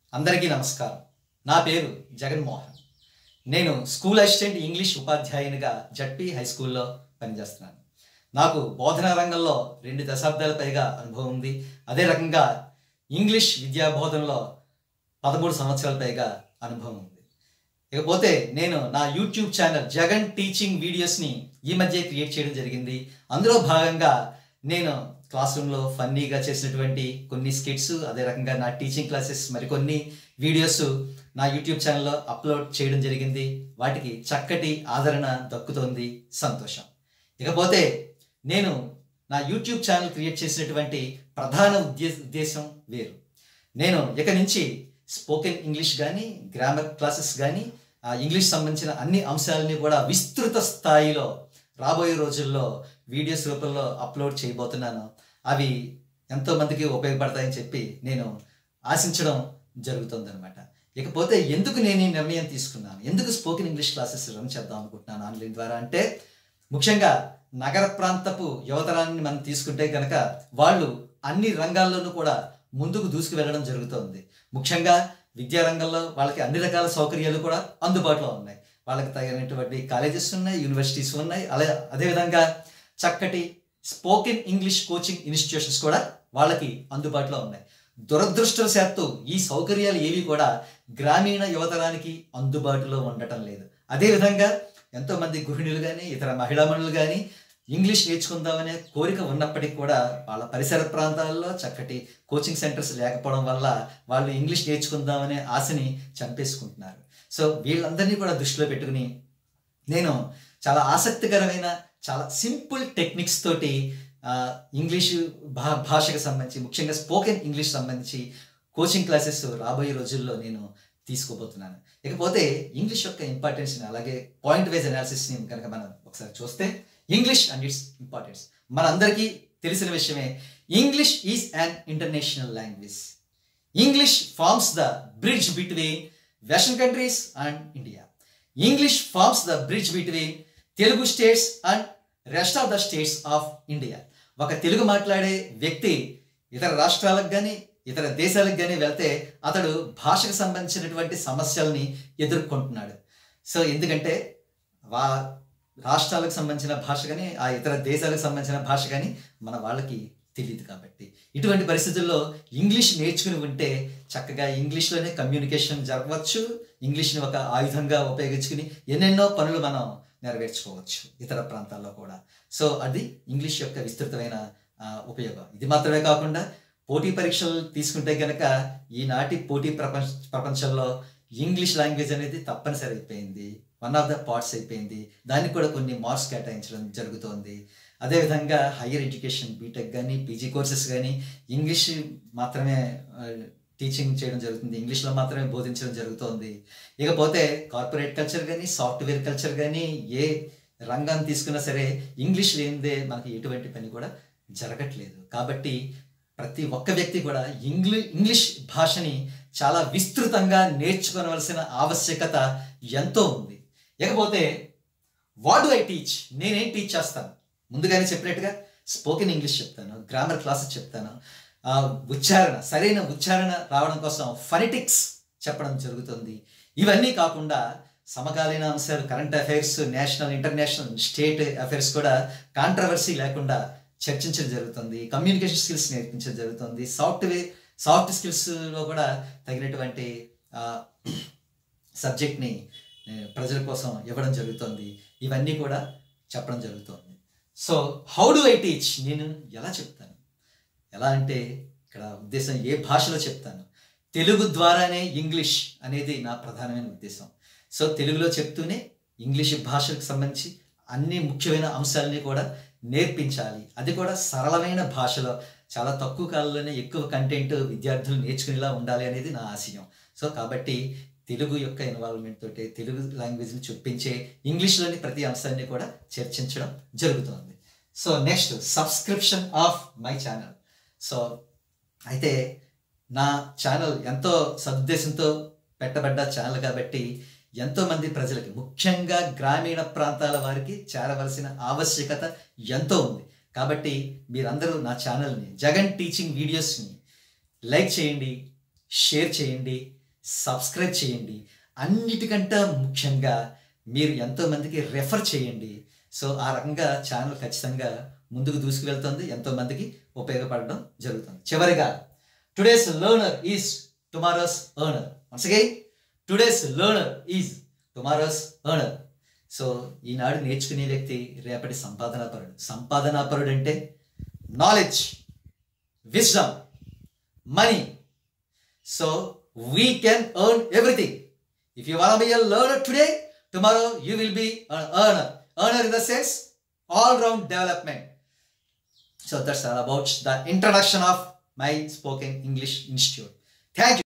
అందరికీ నమస్కారం నా పేరు జగన్మోహన్ నేను స్కూల్ అసిస్టెంట్ ఇంగ్లీష్ ఉపాధ్యాయునిగా జడ్పీ హై స్కూల్లో పనిచేస్తున్నాను నాకు బోధనా రంగంలో రెండు దశాబ్దాల పైగా అనుభవం ఉంది అదే రకంగా ఇంగ్లీష్ విద్యా బోధనలో పదమూడు సంవత్సరాల పైగా అనుభవం ఉంది ఇకపోతే నేను నా యూట్యూబ్ ఛానల్ జగన్ టీచింగ్ వీడియోస్ని ఈ మధ్య క్రియేట్ చేయడం జరిగింది అందులో భాగంగా నేను క్లాస్ రూమ్లో ఫన్నీగా చేసినటువంటి కొన్ని స్కిట్స్ అదే రకంగా నా టీచింగ్ క్లాసెస్ మరికొన్ని వీడియోస్ నా యూట్యూబ్ ఛానల్లో అప్లోడ్ చేయడం జరిగింది వాటికి చక్కటి ఆదరణ దక్కుతోంది సంతోషం ఇకపోతే నేను నా యూట్యూబ్ ఛానల్ క్రియేట్ చేసినటువంటి ప్రధాన ఉద్దేశ ఉద్దేశం వేరు నేను ఇక నుంచి స్పోకెన్ ఇంగ్లీష్ కానీ గ్రామర్ క్లాసెస్ కానీ ఇంగ్లీష్ సంబంధించిన అన్ని అంశాలని కూడా విస్తృత స్థాయిలో రాబోయే రోజుల్లో వీడియోస్ రూపంలో అప్లోడ్ చేయబోతున్నాను అవి ఎంతో మందికి ఉపయోగపడతాయని చెప్పి నేను ఆశించడం జరుగుతుందన్నమాట ఇకపోతే ఎందుకు నేను ఈ నిర్ణయం తీసుకున్నాను ఎందుకు స్పోకెన్ ఇంగ్లీష్ క్లాసెస్ రన్ చేద్దాం అనుకుంటున్నాను ఆన్లైన్ ద్వారా అంటే ముఖ్యంగా నగర ప్రాంతపు యువతరాన్ని మనం తీసుకుంటే కనుక వాళ్ళు అన్ని రంగాల్లోనూ కూడా ముందుకు దూసుకు వెళ్ళడం జరుగుతోంది ముఖ్యంగా విద్యా రంగంలో వాళ్ళకి అన్ని రకాల సౌకర్యాలు కూడా అందుబాటులో ఉన్నాయి వాళ్ళకి తగినటువంటి కాలేజెస్ ఉన్నాయి యూనివర్సిటీస్ ఉన్నాయి అలా అదేవిధంగా చక్కటి స్పోకెన్ ఇంగ్లీష్ కోచింగ్ ఇన్స్టిట్యూషన్స్ కూడా వాళ్ళకి అందుబాటులో ఉన్నాయి దురదృష్టవశాత్తు ఈ సౌకర్యాలు ఏవి కూడా గ్రామీణ యువతరానికి అందుబాటులో ఉండటం లేదు అదేవిధంగా ఎంతోమంది గృహిణులు కానీ ఇతర మహిళామణులు కానీ ఇంగ్లీష్ నేర్చుకుందామనే కోరిక ఉన్నప్పటికీ కూడా వాళ్ళ పరిసర ప్రాంతాల్లో చక్కటి కోచింగ్ సెంటర్స్ లేకపోవడం వల్ల వాళ్ళు ఇంగ్లీష్ నేర్చుకుందామనే ఆశని చంపేసుకుంటున్నారు సో వీళ్ళందరినీ కూడా దృష్టిలో పెట్టుకుని నేను చాలా ఆసక్తికరమైన చాలా సింపుల్ టెక్నిక్స్ తోటి ఇంగ్లీషు భా భాషకు సంబంధించి ముఖ్యంగా స్పోకెన్ ఇంగ్లీష్ సంబంధించి కోచింగ్ క్లాసెస్ రాబోయే రోజుల్లో నేను తీసుకోబోతున్నాను ఇకపోతే ఇంగ్లీష్ యొక్క ఇంపార్టెన్స్ని అలాగే పాయింట్ వైజ్ అనాలిసిస్ని కనుక మనం ఒకసారి చూస్తే ఇంగ్లీష్ అండ్ ఇట్స్ ఇంపార్టెన్స్ మనందరికీ తెలిసిన విషయమే English is an international language English forms the bridge between western countries and India English forms the bridge between Telugu states and rest of the states of India ఒక తెలుగు మాట్లాడే వ్యక్తి ఇతర రాష్ట్రాలకు కానీ ఇతర దేశాలకు కానీ వెళ్తే అతడు భాషకు సంబంధించినటువంటి సమస్యల్ని ఎదుర్కొంటున్నాడు సో ఎందుకంటే వా రాష్ట్రాలకు సంబంధించిన భాష కానీ ఆ ఇతర దేశాలకు సంబంధించిన భాష కానీ మన వాళ్ళకి తెలియదు కాబట్టి ఇటువంటి పరిస్థితుల్లో ఇంగ్లీష్ నేర్చుకుని ఉంటే చక్కగా ఇంగ్లీష్లోనే కమ్యూనికేషన్ జరగవచ్చు ఇంగ్లీష్ని ఒక ఆయుధంగా ఉపయోగించుకుని ఎన్నెన్నో పనులు మనం నెరవేర్చుకోవచ్చు ఇతర ప్రాంతాల్లో కూడా సో అది ఇంగ్లీష్ యొక్క విస్తృతమైన ఉపయోగం ఇది మాత్రమే కాకుండా పోటీ పరీక్షలు తీసుకుంటే కనుక ఈనాటి పోటీ ప్రపంచ ప్రపంచంలో ఇంగ్లీష్ లాంగ్వేజ్ అనేది తప్పనిసరి అయిపోయింది వన్ ఆఫ్ ద పార్ట్స్ అయిపోయింది దానికి కూడా కొన్ని మార్క్స్ కేటాయించడం జరుగుతోంది అదేవిధంగా హయ్యర్ ఎడ్యుకేషన్ బీటెక్ కానీ పీజీ కోర్సెస్ కానీ ఇంగ్లీష్ మాత్రమే టీచింగ్ చేయడం జరుగుతుంది ఇంగ్లీష్లో మాత్రమే బోధించడం జరుగుతోంది ఇకపోతే కార్పొరేట్ కల్చర్ కానీ సాఫ్ట్వేర్ కల్చర్ కానీ ఏ రంగాన్ని తీసుకున్నా సరే ఇంగ్లీష్ లేనిదే మనకి ఎటువంటి పని కూడా జరగట్లేదు కాబట్టి ప్రతి ఒక్క వ్యక్తి కూడా ఇంగ్లీ ఇంగ్లీష్ భాషని చాలా విస్తృతంగా నేర్చుకోవలసిన ఆవశ్యకత ఎంతో ఉంది ఇకపోతే వాట్ డు ఐ టీచ్ నేనేం టీచ్ చేస్తాను ముందుగానే చెప్పినట్టుగా స్పోకెన్ ఇంగ్లీష్ చెప్తాను గ్రామర్ క్లాసెస్ చెప్తాను ఉచ్చారణ సరైన ఉచ్చారణ రావడం కోసం ఫనిటిక్స్ చెప్పడం జరుగుతుంది ఇవన్నీ కాకుండా సమకాలీన అంశాలు current affairs national international state affairs కూడా కాంట్రవర్సీ లేకుండా చర్చించడం జరుగుతుంది కమ్యూనికేషన్ స్కిల్స్ నేర్పించడం జరుగుతుంది సాఫ్ట్వేర్ సాఫ్ట్ స్కిల్స్లో కూడా తగినటువంటి సబ్జెక్ట్ని ప్రజల కోసం ఇవ్వడం జరుగుతుంది ఇవన్నీ కూడా చెప్పడం జరుగుతుంది so how do I teach నేను ఎలా చెప్తాను ఎలా అంటే ఇక్కడ ఉద్దేశం ఏ భాషలో చెప్తాను తెలుగు ద్వారానే ఇంగ్లీష్ అనేది నా ప్రధానమైన ఉద్దేశం సో తెలుగులో చెప్తూనే ఇంగ్లీష్ భాషకు సంబంధించి అన్ని ముఖ్యమైన అంశాలని కూడా నేర్పించాలి అది కూడా సరళమైన భాషలో చాలా తక్కువ కాలంలోనే ఎక్కువ కంటెంట్ విద్యార్థులు నేర్చుకునేలా ఉండాలి అనేది నా ఆశయం సో కాబట్టి తెలుగు యొక్క ఇన్వాల్వ్మెంట్ తోటి తెలుగు లాంగ్వేజ్ని చూపించే ఇంగ్లీష్లోని ప్రతి అంశాన్ని కూడా చర్చించడం జరుగుతుంది so next subscription of my channel so అయితే నా ఛానల్ ఎంతో సదుద్దేశంతో పెట్టబడ్డ ఛానల్ కాబట్టి ఎంతోమంది ప్రజలకి ముఖ్యంగా గ్రామీణ ప్రాంతాల వారికి చేరవలసిన ఆవశ్యకత ఎంతో ఉంది కాబట్టి మీరందరూ నా ఛానల్ని జగన్ టీచింగ్ వీడియోస్ని లైక్ చేయండి షేర్ చేయండి సబ్స్క్రైబ్ చేయండి అన్నిటికంటే ముఖ్యంగా మీరు ఎంతోమందికి రెఫర్ చేయండి సో ఆ రకంగా ఛానల్ ఖచ్చితంగా ముందుకు దూసుకువెళ్తుంది ఎంతోమందికి ఉపయోగపడడం జరుగుతుంది చివరిగా today's learner is tomorrow's earner once again today's learner is tomorrow's earner so ఈనాడు నేర్చుకునే వ్యక్తి రేపటి సంపాదనాపరుడు సంపాదనాపరుడు అంటే knowledge wisdom money so we can earn everything if you want be a learner today tomorrow you will be earner earner in the sense all round development so that's about the introduction of my spoken English institute thank you